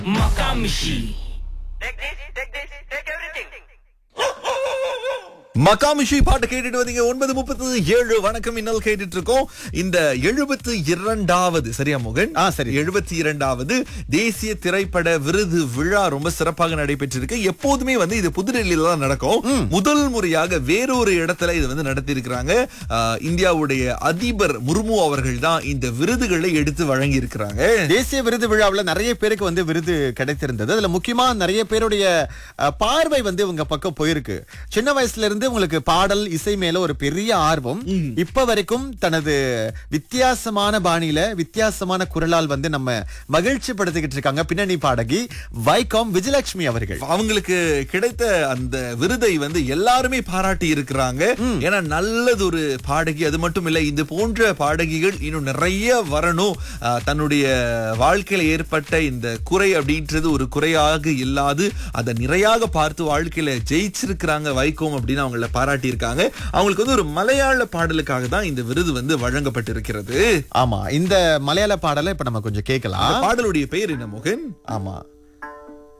Makamishi. Take this, take this, take everything. மகாமிஷி பாட்டு கேட்டுட்டு வந்தீங்க ஒன்பது முப்பத்து ஏழு வணக்கம் இன்னல் கேட்டுட்டு இருக்கோம் இந்த எழுபத்து இரண்டாவது சரியா மோகன் ஆ, சரி. எழுபத்தி இரண்டாவது தேசிய திரைப்பட விருது விழா ரொம்ப சிறப்பாக நடைபெற்றிருக்கு எப்போதுமே வந்து இது புதுடெல்லியில தான் நடக்கும் முதல் முறையாக வேறொரு இடத்துல இது வந்து நடத்தி இருக்கிறாங்க இந்தியாவுடைய அதிபர் முர்மு அவர்கள் தான் இந்த விருதுகளை எடுத்து வழங்கி இருக்கிறாங்க தேசிய விருது விழாவுல நிறைய பேருக்கு வந்து விருது கிடைத்திருந்தது அதுல முக்கியமா நிறைய பேருடைய அஹ், பார்வை வந்து இவங்க பக்கம் போயிருக்கு சின்ன வயசுல இருந்து உங்களுக்கு பாடல் இசை மேல ஒரு பெரிய ஆர்வம் இப்ப வரைக்கும் தனது வித்தியாசமான பாணியில வித்தியாசமான குரலால் வந்து நம்ம மகிழ்ச்சி படுத்திக்கிட்டு இருக்காங்க பின்னணி பாடகி வைகாம் விஜயலட்சுமி அவர்கள் அவங்களுக்கு கிடைத்த அந்த விருதை வந்து எல்லாருமே பாராட்டி இருக்கிறாங்க ஏன்னா நல்லது ஒரு பாடகி அது மட்டும் இல்ல இது போன்ற பாடகிகள் இன்னும் நிறைய வரணும் ஆஹ், தன்னுடைய வாழ்க்கையில ஏற்பட்ட இந்த குறை அப்படின்றது ஒரு குறையாக இல்லாது அதை நிறையாக பார்த்து வாழ்க்கையில ஜெயிச்சிருக்கிறாங்க வைகோம் அப்படின்னு அவங்கள பாராட்டி இருக்காங்க அவங்களுக்கு வந்து ஒரு மலையாள பாடலுக்காக தான் இந்த விருது வந்து வழங்கப்பட்டிருக்கிறது ஆமா இந்த மலையாள பாடலை இப்ப நம்ம கொஞ்சம் இந்த கேட்கலாம் பாடலுடைய பெயர் என்ன மோகன் ஆமா